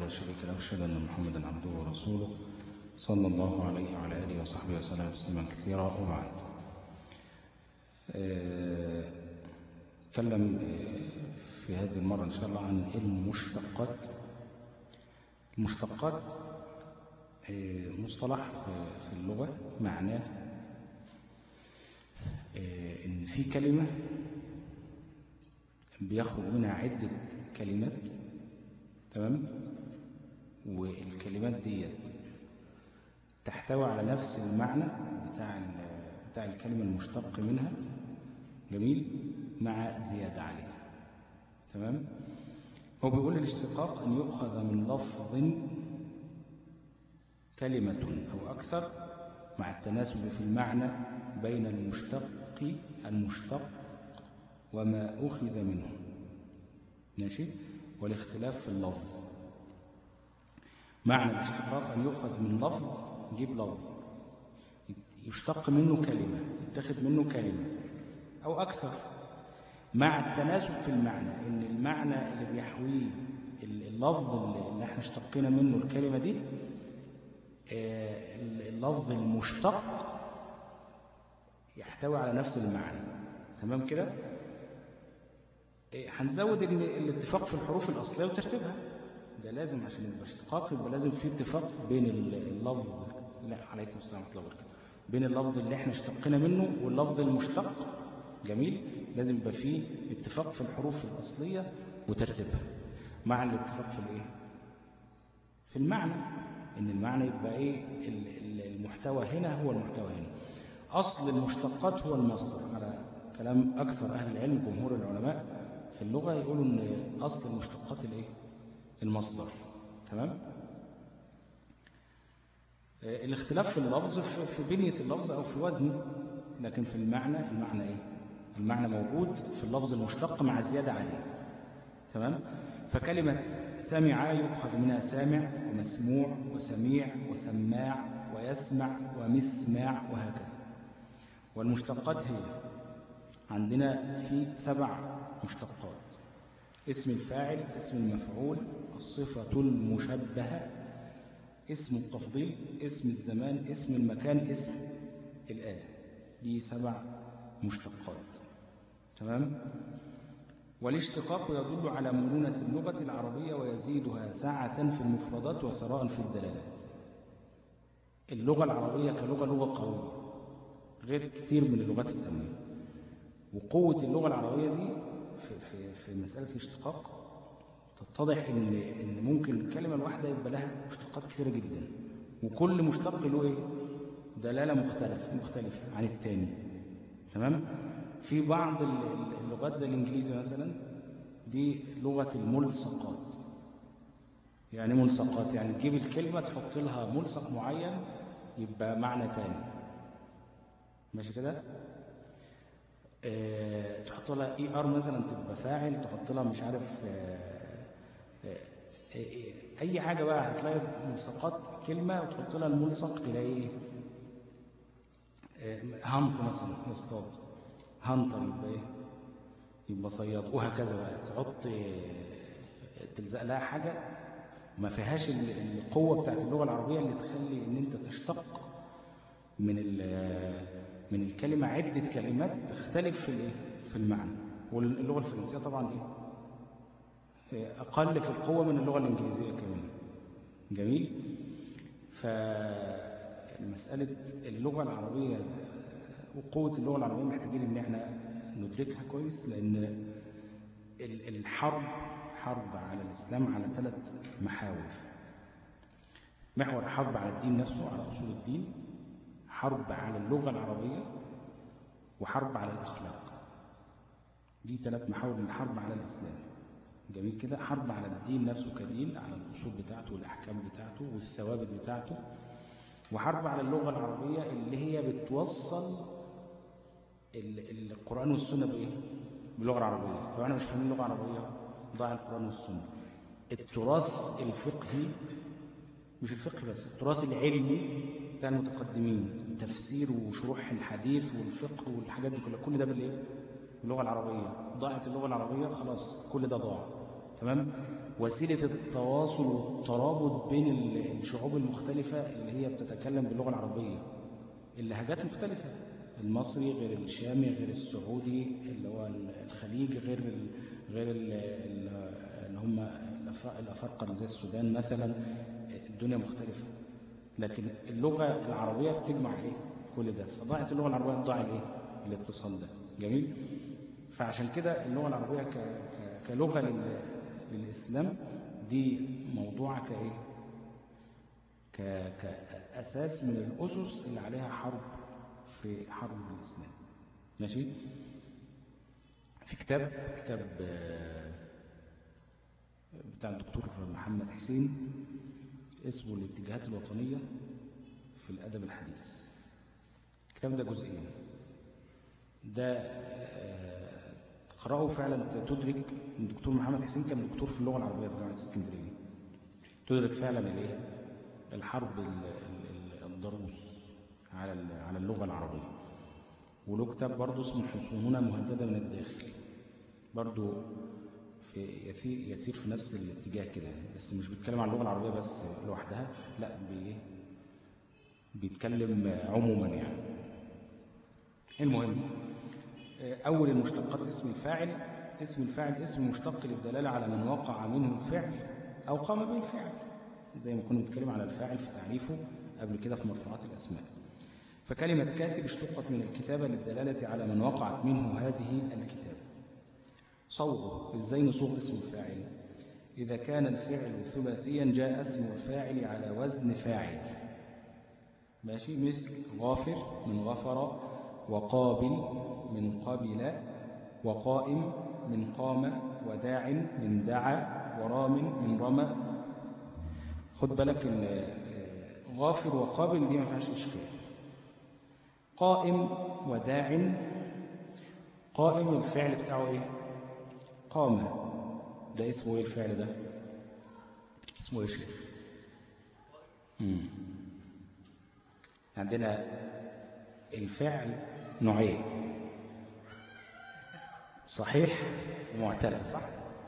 شريك له أشهد أن محمدا عبده ورسوله صلى الله عليه وعلى آله وصحبه وسلم تسليما كثيرا وبعد أتكلم في هذه المرة إن شاء الله عن المشتقات المشتقات مصطلح في اللغة معناه إن في كلمة بيخرج منها عدة كلمات تمام والكلمات ديت تحتوي على نفس المعنى بتاع بتاع الكلمة المشتق منها جميل مع زيادة عليها تمام هو بيقول الاشتقاق أن يؤخذ من لفظ كلمة أو أكثر مع التناسب في المعنى بين المشتق المشتق وما أخذ منه ماشي والاختلاف في اللفظ معنى الاشتقاق أن يؤخذ من لفظ يجيب لفظ يشتق منه كلمة يتخذ منه كلمة أو أكثر مع التناسب في المعنى إن المعنى اللي بيحويه اللفظ اللي احنا اشتقينا منه الكلمة دي اللفظ المشتق يحتوي على نفس المعنى تمام كده هنزود ان الاتفاق في الحروف الأصلية وترتيبها ده لازم عشان يبقى اشتقاق يبقى لازم في اتفاق بين اللفظ لا عليكم السلام ورحمه الله وبركاته بين اللفظ اللي احنا اشتقنا منه واللفظ المشتق جميل لازم يبقى فيه اتفاق في الحروف الأصلية وترتيبها مع الاتفاق في الايه في المعنى ان المعنى يبقى ايه المحتوى هنا هو المحتوى هنا اصل المشتقات هو المصدر على كلام اكثر اهل العلم جمهور العلماء في اللغة يقولوا ان اصل المشتقات الايه المصدر تمام الاختلاف في اللفظ في بنية اللفظ او في وزنه لكن في المعنى المعنى ايه المعنى موجود في اللفظ المشتق مع زيادة عليه تمام فكلمة سمع يؤخذ منها سامع ومسموع وسميع وسماع ويسمع ومسماع وهكذا والمشتقات هي عندنا في سبع مشتقات اسم الفاعل اسم المفعول الصفة المشبهة اسم التفضيل اسم الزمان اسم المكان اسم الآلة دي سبع مشتقات تمام والاشتقاق يدل على مرونة اللغة العربية ويزيدها سعة في المفردات وثراء في الدلالات اللغة العربية كلغة لغة قوية غير كتير من اللغات التانية وقوة اللغة العربية دي في, في, في مسألة الاشتقاق تتضح إن, إن ممكن الكلمة الواحدة يبقى لها مشتقات كثيرة جدا وكل مشتق له إيه؟ دلالة مختلفة مختلفة عن التاني تمام؟ في بعض اللغات زي الإنجليزي مثلا دي لغة الملصقات يعني ملصقات يعني تجيب الكلمة تحط لها ملصق معين يبقى معنى تاني ماشي كده؟ اه تحط لها اي ار مثلا تبقى فاعل تحط لها مش عارف اه اه اي حاجة بقى هتلاقي ملصقات كلمة وتحط لها الملصق تلاقي هانت مثلا يصطاد هانتر يبقى ايه يبقى صياد وهكذا بقى تحط تلزق لها حاجة ما فيهاش القوة بتاعت اللغة العربية اللي تخلي ان انت تشتق من من الكلمة عدة كلمات تختلف في الايه في المعنى واللغة الفرنسية طبعا ايه اقل في القوة من اللغة الانجليزية كمان جميل فمسألة اللغة العربية وقوة اللغة العربية محتاجين ان احنا ندركها كويس لان الحرب حرب على الإسلام على ثلاث محاور محور حرب على الدين نفسه على أصول الدين حرب على اللغة العربية وحرب على الأخلاق دي ثلاث محاور من الحرب على الإسلام جميل كده حرب على الدين نفسه كدين على الأصول بتاعته والأحكام بتاعته والثوابت بتاعته وحرب على اللغة العربية اللي هي بتوصل القرآن والسنة بإيه؟ باللغة العربية لو احنا مش فاهمين اللغة العربية ضاع القرآن والسنة التراث الفقهي مش الفقه بس التراث العلمي بتاع المتقدمين التفسير وشروح الحديث والفقه والحاجات دي كلها كل ده بالايه باللغة العربية ضاعت اللغة العربية خلاص كل ده ضاع تمام وسيلة التواصل والترابط بين الشعوب المختلفة اللي هي بتتكلم باللغة العربية اللهجات مختلفة المصري غير الشامي غير السعودي اللي هو الخليج غير ال غير ال اللي هم الأفارقة زي السودان مثلا الدنيا مختلفة لكن اللغة العربية بتجمع ايه كل ده فضاعت اللغة العربية ضاع الايه الاتصال ده جميل فعشان كده اللغة العربية ك... ك... كلغة لل... للإسلام دي موضوع كايه ك... كأساس من الأسس اللي عليها حرب في حرب الإسلام ماشي في كتاب كتاب بتاع الدكتور محمد حسين اسمه الاتجاهات الوطنية في الأدب الحديث الكتاب ده جزئين ده تقرأه فعلا تدرك الدكتور محمد حسين كان دكتور في اللغة العربية في جامعة اسكندرية تدرك فعلا الايه الحرب الضروس على على اللغة العربية وله كتاب برضه اسمه حصوننا مهددة من الداخل برضه في يسير, يسير في نفس الاتجاه كده بس مش بيتكلم عن اللغة العربية بس لوحدها لا بي بيتكلم عموما يعني المهم أول المشتقات اسم الفاعل اسم الفاعل اسم مشتق للدلالة على من وقع منه الفعل أو قام به الفعل زي ما كنا بنتكلم على الفاعل في تعريفه قبل كده في مرفوعات الأسماء فكلمة كاتب اشتقت من الكتابة للدلالة على من وقعت منه هذه الكتابة صوغه ازاي نصوغ اسم الفاعل إذا كان الفعل ثلاثيا جاء اسم الفاعل على وزن فاعل ماشي مثل غافر من غفر وقابل من قبل وقائم من قام وداع من دعا ورام من رمى خد بالك غافر وقابل دي ما فيهاش اشكال قائم وداع قائم الفعل بتاعه ايه قام ده اسمه ايه الفعل ده اسمه ايه شيخ مم. عندنا الفعل نوعين صحيح ومعتل صح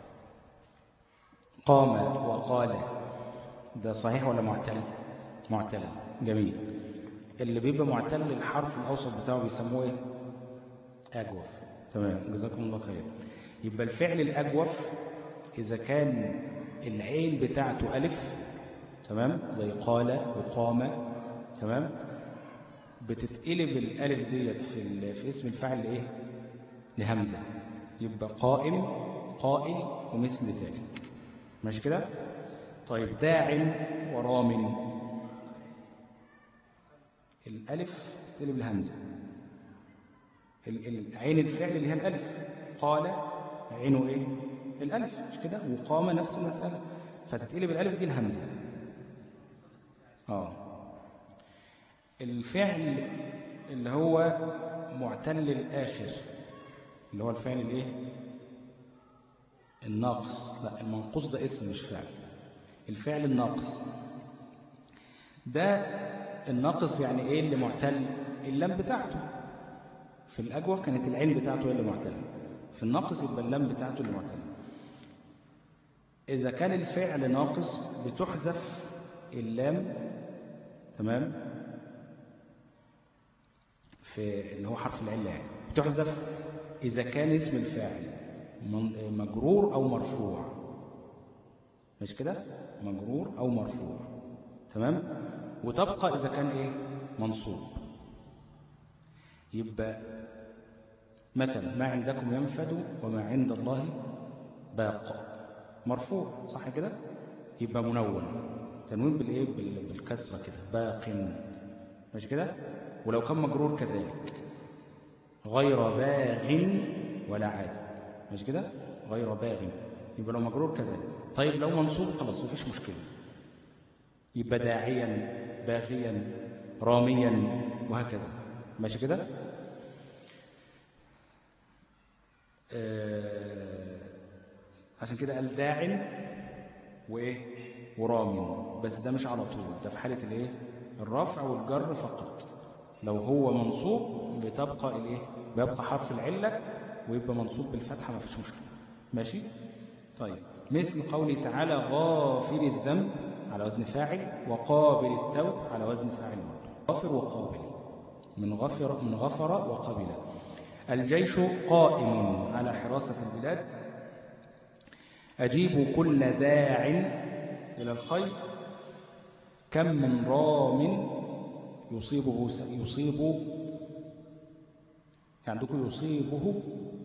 قام وقال ده صحيح ولا معتل معتل جميل اللي بيبقى معتل الحرف الاوسط بتاعه بيسموه ايه اجوف تمام جزاكم الله خير يبقى الفعل الأجوف إذا كان العين بتاعته ألف تمام زي قال وقام تمام بتتقلب الألف ديت في, في اسم الفعل إيه لهمزة يبقى قائم قائل ومثل ذلك ماشي كده طيب داع ورام الألف تتقلب الهمزة العين الفعل اللي هي الألف قال عينه ايه الالف مش كده وقام نفس المسألة فتتقلب الالف دي الهمزة اه الفعل اللي هو معتل الآخر اللي هو الفعل الايه الناقص لا المنقوص ده اسم مش فعل الفعل الناقص ده الناقص يعني ايه اللي معتل اللام بتاعته في الأجوف كانت العين بتاعته هي اللي معتله في الناقص يبقى اللام بتاعته اللي معتله إذا كان الفعل ناقص بتحذف اللام تمام في اللي هو حرف العلة يعني بتحذف إذا كان اسم الفاعل مجرور أو مرفوع مش كده مجرور أو مرفوع تمام وتبقى إذا كان إيه منصوب يبقى مثلا ما عندكم ينفد وما عند الله باق مرفوع صح كده يبقى منون تنوين بالايه بالكسره كده باق مش كده ولو كان مجرور كذلك غير باغ ولا عاد مش كده غير باغ يبقى لو مجرور كذلك طيب لو منصوب خلاص مفيش مشكله يبقى داعيا باغيا راميا وهكذا ماشي كده آه عشان كده قال داع وايه ورام بس ده مش على طول ده في حالة الايه الرفع والجر فقط لو هو منصوب بتبقى الايه بيبقى حرف العلة ويبقى منصوب بالفتحة ما فيش مشكلة ماشي طيب مثل قوله تعالى غافر الذنب على وزن فاعل وقابل التوب على وزن فاعل برضه غافر وقابل من غفر من غفر وقبل الجيش قائم على حراسة البلاد أجيب كل داع إلى الخير كم من رام يصيبه يصيب يعني عندكم يصيبه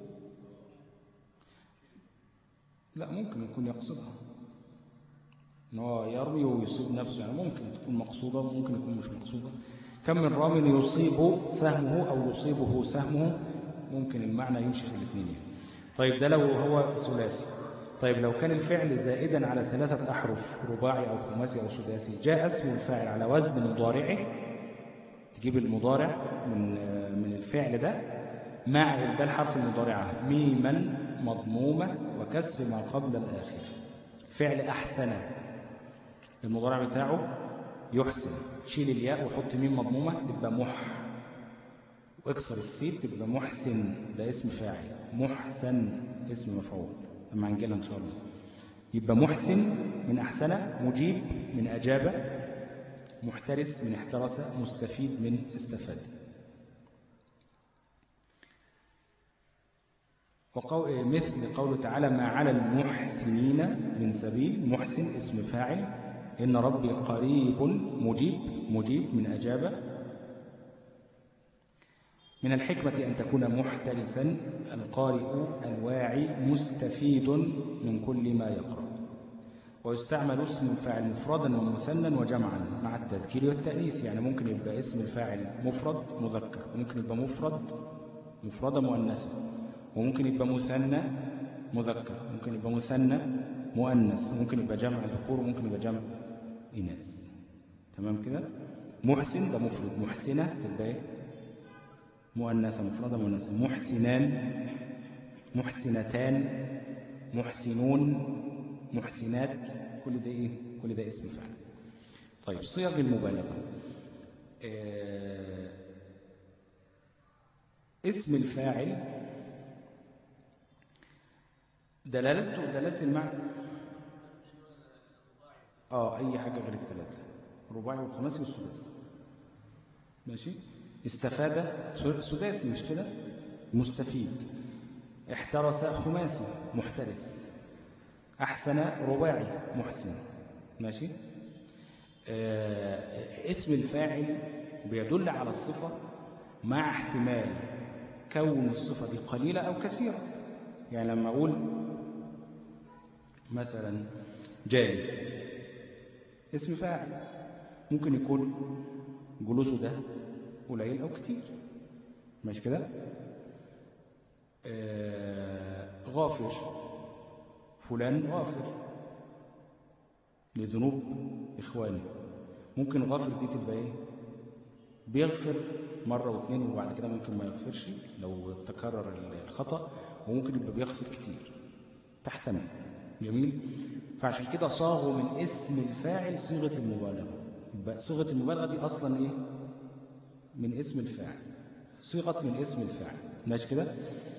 لا ممكن يكون يقصدها ان هو يرمي ويصيب نفسه يعني ممكن تكون مقصودة ممكن يكون مش مقصودة كم من رام يصيب سهمه أو يصيبه سهمه ممكن المعنى يمشي في الاثنين يعني. طيب ده لو هو ثلاثي طيب لو كان الفعل زائدا على ثلاثة أحرف رباعي أو خماسي أو سداسي جاء اسم الفاعل على وزن مضارعه تجيب المضارع من من الفعل ده مع إبدال حرف المضارعة ميما مضمومة وكسر ما قبل الآخر فعل أحسن المضارع بتاعه يحسن شيل الياء وحط ميم مضمومة تبقى مح واكسر السين تبقى محسن ده اسم فاعل محسن اسم مفعول لما هنجيلها ان شاء الله يبقى محسن من احسن مجيب من اجاب محترس من احترس مستفيد من استفاد وقول مثل قوله تعالى ما على المحسنين من سبيل محسن اسم فاعل إن ربي قريب مجيب مجيب من أجاب من الحكمة أن تكون محترسا القارئ الواعي مستفيد من كل ما يقرأ ويستعمل اسم الفاعل مفردا ومثنى وجمعا مع التذكير والتأنيث يعني ممكن يبقى اسم الفاعل مفرد مذكر وممكن يبقى مفرد مفردة مؤنثة وممكن يبقى مثنى مذكر ممكن يبقى مثنى مؤنث ممكن يبقى جمع ذكور وممكن يبقى جمع إناث تمام كده محسن ده مفرد محسنة تبقى ايه مؤنثة مفردة مؤنثة محسنان محسنتان محسنون محسنات كل ده ايه كل ده اسم فعل طيب صيغ المبالغة آه اسم الفاعل دلالته دلالة المعنى اه اي حاجة غير الثلاثة الرباعي والخماسي والسداسي ماشي استفاد سداسي مش كده مستفيد احترس خماسي محترس احسن رباعي محسن ماشي آه اسم الفاعل بيدل على الصفة مع احتمال كون الصفة دي قليلة أو كثيرة يعني لما أقول مثلا جالس اسم فاعل ممكن يكون جلوسه ده قليل أو كتير ماشي كده آه غافر فلان غافر لذنوب إخوانه ممكن غافر دي تبقى إيه بيغفر مرة واثنين وبعد كده ممكن ما يغفرش لو تكرر الخطأ وممكن يبقى بيغفر كتير تحتمل جميل فعشان كده صاغوا من اسم الفاعل صيغة المبالغة يبقى صيغة المبالغة دي أصلا إيه من اسم الفاعل صيغة من اسم الفاعل ماشي كده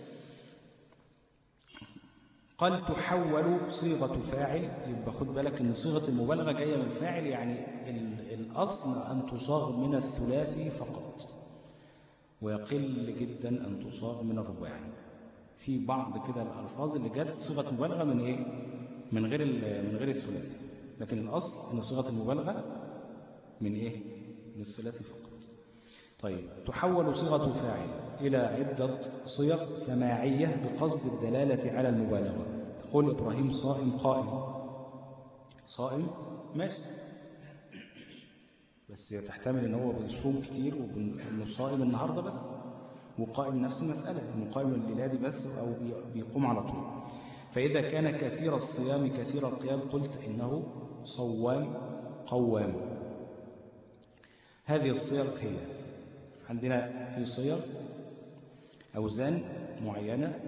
قال تحول صيغة فاعل يبقى خد بالك ان صيغة المبالغة جاية من فاعل يعني الأصل أن تصاغ من الثلاثي فقط ويقل جدا أن تصاغ من الرباعي في بعض كده الألفاظ اللي جت صيغة مبالغة من إيه؟ من غير من غير الثلاثي لكن الأصل أن صيغة المبالغة من إيه؟ من الثلاثي فقط طيب تحول صيغة فاعل إلى عدة صيغ سماعية بقصد الدلالة على المبالغة تقول إبراهيم صائم قائم صائم ماشي بس تحتمل ان هو بيصوم كتير وانه صائم النهارده بس وقائم نفس المسألة انه قائم الليلة دي بس او بيقوم على طول فإذا كان كثير الصيام كثير القيام قلت إنه صوام قوام هذه الصيغ هي عندنا في صيغ أوزان معينة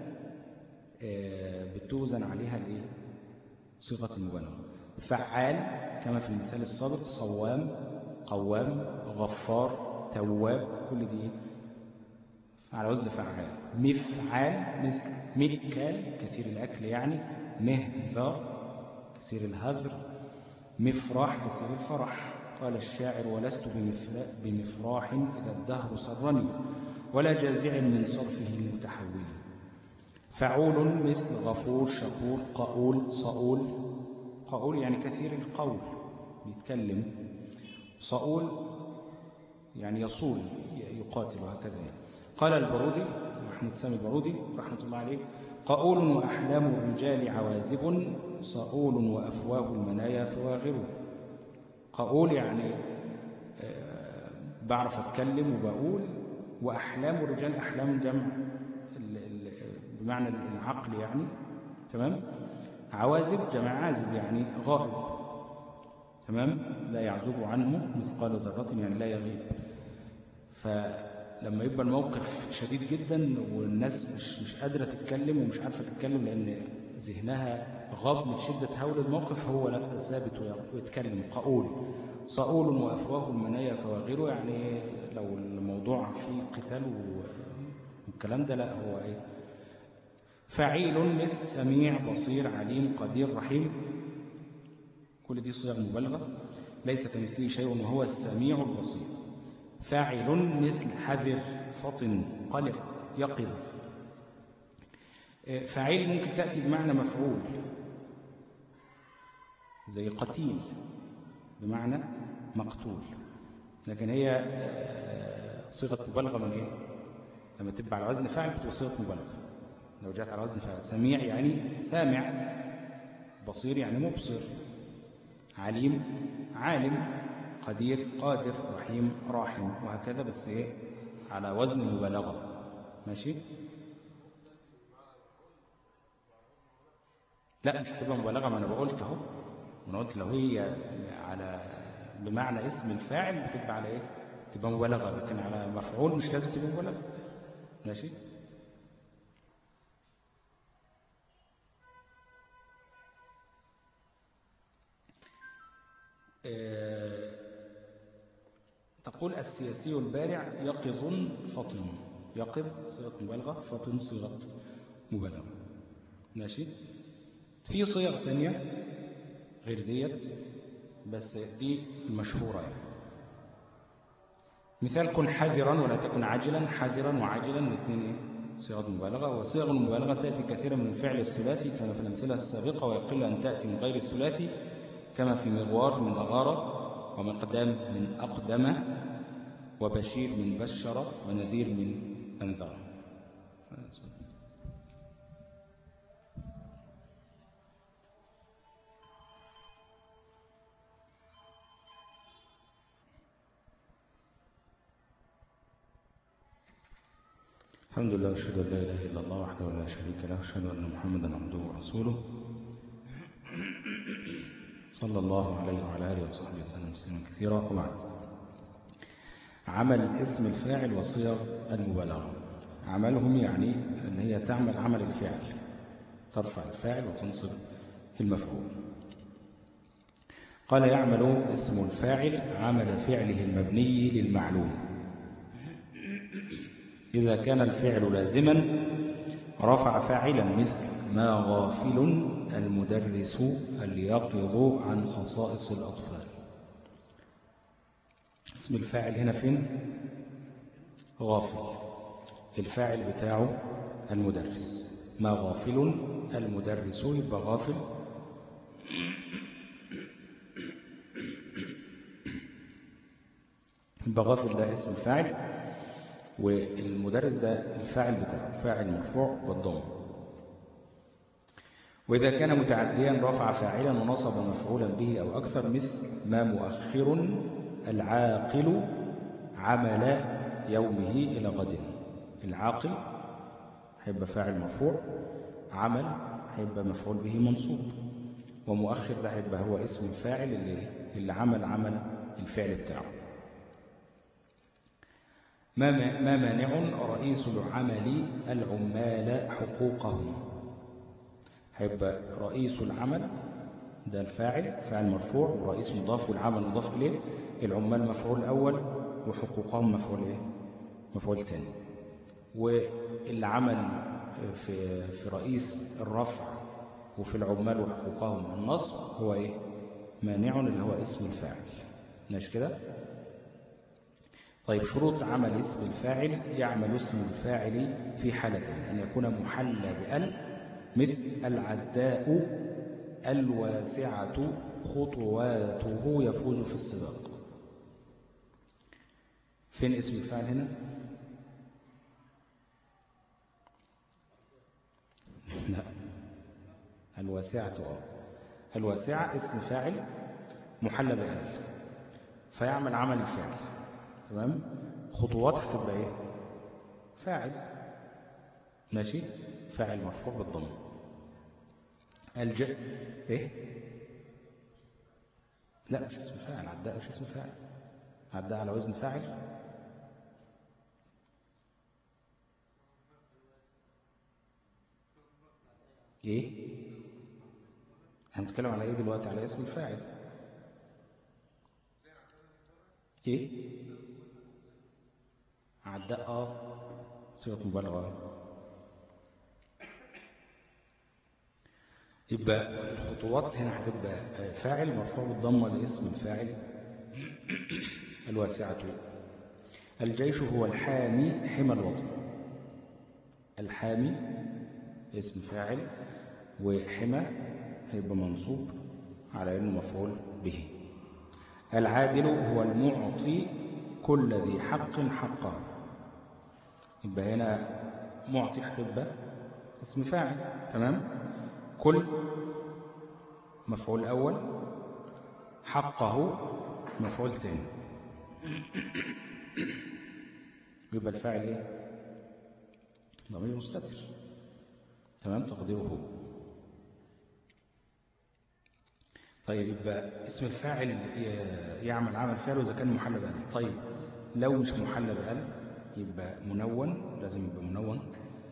بتوزن عليها الايه صيغة المبالغة فعال كما في المثال السابق صوام قوام غفار تواب كل دي على وزن فعال مفعال مثل مكال كثير الأكل يعني مهذار كثير الهذر مفرح كثير الفرح قال الشاعر ولست بمفراح إذا الدهر سرني ولا جازع من صرفه المتحول فعول مثل غفور شكور قاول صاول قاول يعني كثير القول يتكلم صاول يعني يصول يقاتل وهكذا قال البرودي محمود سامي البرودي رحمة الله عليه قاول وأحلام الرجال عوازب صاول وأفواه المنايا فواغر قاول يعني بعرف أتكلم وبقول وأحلام الرجال أحلام جمع بمعنى العقل يعني تمام عوازب جمع عازب يعني غائب تمام لا يعزب عنه مثقال ذرة يعني لا يغيب فلما يبقى الموقف شديد جدا والناس مش مش قادرة تتكلم ومش عارفة تتكلم لأن ذهنها غاب من شدة هول الموقف هو لا ثابت ويتكلم قاول صاول وأفواه المنايا فواغره يعني لو الموضوع فيه قتال والكلام ده لا هو ايه فعيل مثل سميع بصير عليم قدير رحيم كل دي صيغ مبالغة ليس كمثله شيء وهو السميع البصير فاعل مثل حذر فطن قلق يقظ فاعل ممكن تأتي بمعنى مفعول زي قتيل بمعنى مقتول لكن هي صيغة مبالغة من ايه لما تبقى على وزن فاعل بتبقى صيغة مبالغة لو جاءت على وزن فاعل سميع يعني سامع بصير يعني مبصر عليم عالم قدير قادر رحيم راحم وهكذا بس ايه على وزن المبالغة ماشي لا مش هتبقى مبالغة ما انا بقولت اهو انا قلت لو هي على بمعنى اسم الفاعل بتبقى على ايه تبقى مبالغة لكن على مفعول مش لازم تبقى مبالغة ماشي اه تقول السياسي البارع يقظ فطن يقظ صيغة مبالغة فطن صيغة مبالغة ماشي في صيغ ثانية غير ديت بس دي المشهورة يعني. مثال كن حذرا ولا تكن عاجلا حذرا وعاجلا الاثنين ايه صيغة مبالغة وصيغ المبالغة تأتي كثيرا من الفعل الثلاثي كما في الأمثلة السابقة ويقل أن تأتي من غير الثلاثي كما في مغوار من أغارة ومقدام من أقدم وبشير من بشر ونذير من أنذر الحمد لله واشهد ان لا اله الا الله وحده لا شريك له واشهد ان محمدا عبده ورسوله صلى الله عليه وعلى اله وصحبه وسلم تسليما كثيرا وبعد عمل اسم الفاعل وصيغ المبالغه عملهم يعني ان هي تعمل عمل الفعل ترفع الفاعل وتنصب المفعول قال يعمل اسم الفاعل عمل فعله المبني للمعلوم إذا كان الفعل لازما رفع فاعلا مثل ما غافل المدرس اليقظ عن خصائص الأطفال اسم الفاعل هنا فين غافل الفاعل بتاعه المدرس ما غافل المدرس يبقى غافل يبقى غافل ده اسم الفاعل والمدرس ده الفاعل بتاعه فاعل مرفوع والضم وإذا كان متعديا رفع فاعلا ونصب مفعولا به أو أكثر مثل ما مؤخر العاقل عمل يومه إلى غد العاقل هيبقى فاعل مرفوع عمل هيبقى مفعول به منصوب ومؤخر ده هيبقى هو اسم الفاعل اللي, اللي عمل عمل الفعل بتاعه ما ما مانع رئيس العمل العمال حقوقهم هيبقى رئيس العمل ده الفاعل فاعل مرفوع ورئيس مضاف والعمل مضاف اليه العمال مفعول اول وحقوقهم مفعول ايه مفعول ثاني واللي عمل في في رئيس الرفع وفي العمال وحقوقهم النصب هو إيه مانع اللي هو اسم الفاعل ماشي كده طيب شروط عمل اسم الفاعل يعمل اسم الفاعل في حالتين أن يكون محلى بأل مثل العداء الواسعة خطواته يفوز في السباق فين اسم الفاعل هنا لا الواسعة اه الواسعة اسم فاعل محلى بأل فيعمل عمل الفعل تمام خطوات هتبقى ايه فاعل ماشي فاعل مرفوع بالضم الج ايه لا مش اسم فاعل عداء مش اسم فاعل عداء على وزن فاعل ايه هنتكلم على ايه دلوقتي على اسم الفاعل ايه عداء اه صيغه مبالغه يبقى الخطوات هنا هتبقى فاعل مرفوع بالضمه لاسم الفاعل الواسعه الجيش هو الحامي حمى الوطن الحامي اسم فاعل وحمى هيبقى منصوب على انه مفعول به العادل هو المعطي كل ذي حق حقه يبقى هنا معطي هتبقى اسم فاعل تمام كل مفعول أول حقه مفعول تاني يبقى الفاعل ايه ضمير مستتر تمام تقديره هو طيب يبقى اسم الفاعل يعمل عمل فعله إذا كان محل بأل طيب لو مش محل بأل يبقى منون لازم يبقى منون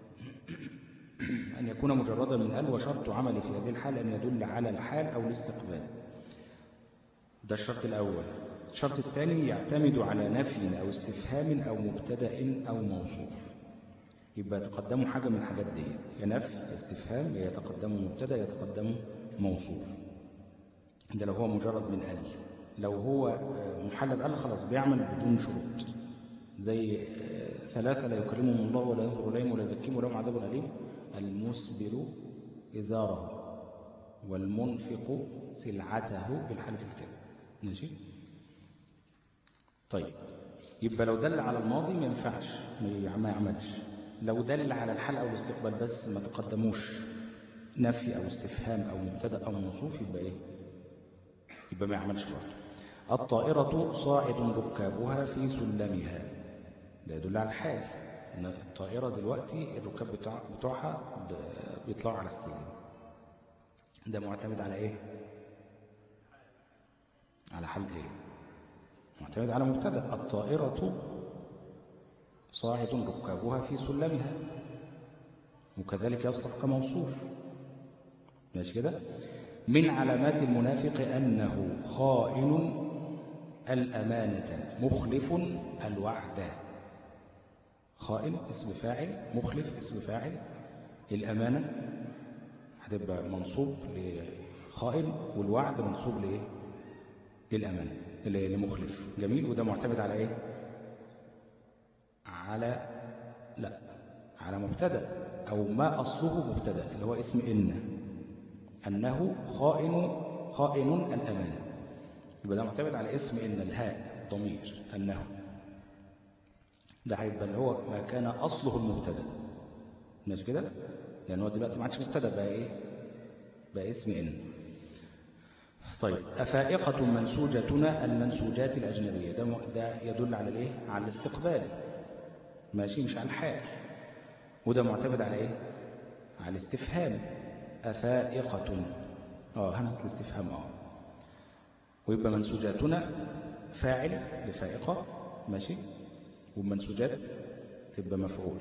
أن يكون مجردا من أل وشرط عمل في هذه الحال أن يدل على الحال أو الاستقبال ده الشرط الأول الشرط الثاني يعتمد على نفي أو استفهام أو مبتدا أو موصوف يبقى يتقدموا حاجة من الحاجات دي يا نفي يا استفهام يا يتقدم مبتدا يتقدم موصوف ده لو هو مجرد من أل لو هو محل بأل خلاص بيعمل بدون شروط زي ثلاثة لا يكرمهم الله ولا ينظر إليهم ولا يزكيهم ولهم عذاب أليم المسبل إزاره والمنفق سلعته بالحلف الكاذب ماشي طيب يبقى لو دل على الماضي ما ينفعش ما يعملش لو دل على الحال أو الاستقبال بس ما تقدموش نفي أو استفهام أو مبتدا أو موصوف يبقى إيه يبقى ما يعملش برضه الطائرة صاعد ركابها في سلمها ده يدل على الحال ان الطائرة دلوقتي الركاب بتوع بتوعها بيطلعوا على السلم ده معتمد على ايه على حال ايه معتمد على مبتدا الطائرة صاعد ركابها في سلمها وكذلك يصلح كموصوف ماشي كده من علامات المنافق أنه خائن الأمانة مخلف الوعد خائن اسم فاعل مخلف اسم فاعل الأمانة هتبقى منصوب لخائن والوعد منصوب لإيه للأمانة لمخلف جميل وده معتمد على إيه على لا على مبتدا أو ما أصله مبتدا اللي هو اسم إن أنه خائن خائن الأمانة يبقى ده معتمد على اسم إن الهاء ضمير أنه ده هيبقى اللي هو ما كان أصله المبتدا مش كده لأن هو دلوقتي ما عادش مبتدا بقى إيه بقى اسم إن طيب أفائقة منسوجتنا المنسوجات الأجنبية ده, ده يدل على الإيه على الاستقبال ماشي مش على الحال وده معتمد على إيه على الاستفهام أفائقة اه همزة الاستفهام اه ويبقى منسوجاتنا فاعل لفائقة ماشي والمنسوجات تبقى مفعول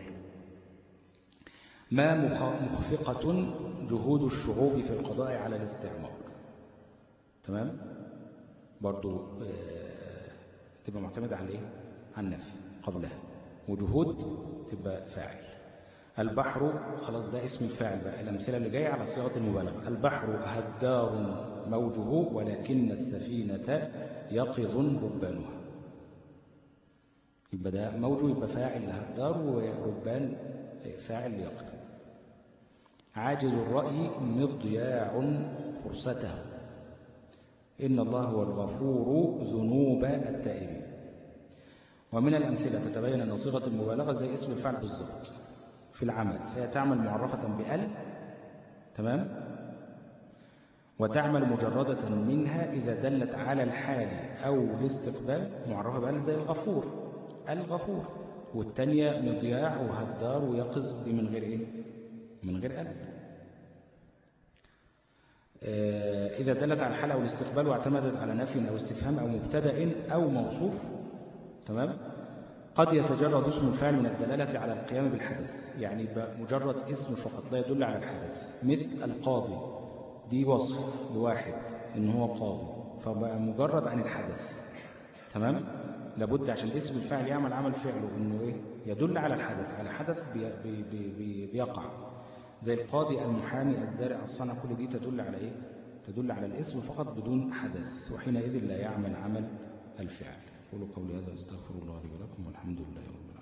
ما مخفقة جهود الشعوب في القضاء على الاستعمار تمام برضو آه تبقى معتمدة على ايه على النفي قبلها وجهود تبقى فاعل البحر خلاص ده اسم الفاعل بقى الأمثلة اللي جاية على صيغة المبالغة البحر هدار موجه ولكن السفينة يقظ ربانها يبقى ده موجه يبقى فاعل هدار وربان فاعل يقظ عاجز الرأي مضياع فرصته إن الله هو الغفور ذنوب التائبين ومن الأمثلة تتبين أن صيغة المبالغة زي اسم الفعل بالضبط في العمل فهي تعمل معرفة بأل تمام وتعمل مجردة منها إذا دلت على الحال أو الاستقبال معرفة بأل زي الغفور الغفور والتانية مضياع وهدار ويقظ دي من غير إيه من غير أل إذا دلت على الحال أو الاستقبال واعتمدت على نفي أو استفهام أو مبتدأ أو موصوف تمام قد يتجرد اسم الفاعل من الدلالة على القيام بالحدث يعني مجرد اسم فقط لا يدل على الحدث مثل القاضي دي وصف لواحد إن هو قاضي فبقى مجرد عن الحدث تمام لابد عشان اسم الفاعل يعمل عمل فعله إنه إيه يدل على الحدث على حدث بي بي بي بي بيقع زي القاضي المحامي الزارع الصنع كل دي تدل على إيه تدل على الاسم فقط بدون حدث وحينئذ لا يعمل عمل الفعل قولوا قولي هذا استغفر الله لي ولكم والحمد لله رب العالمين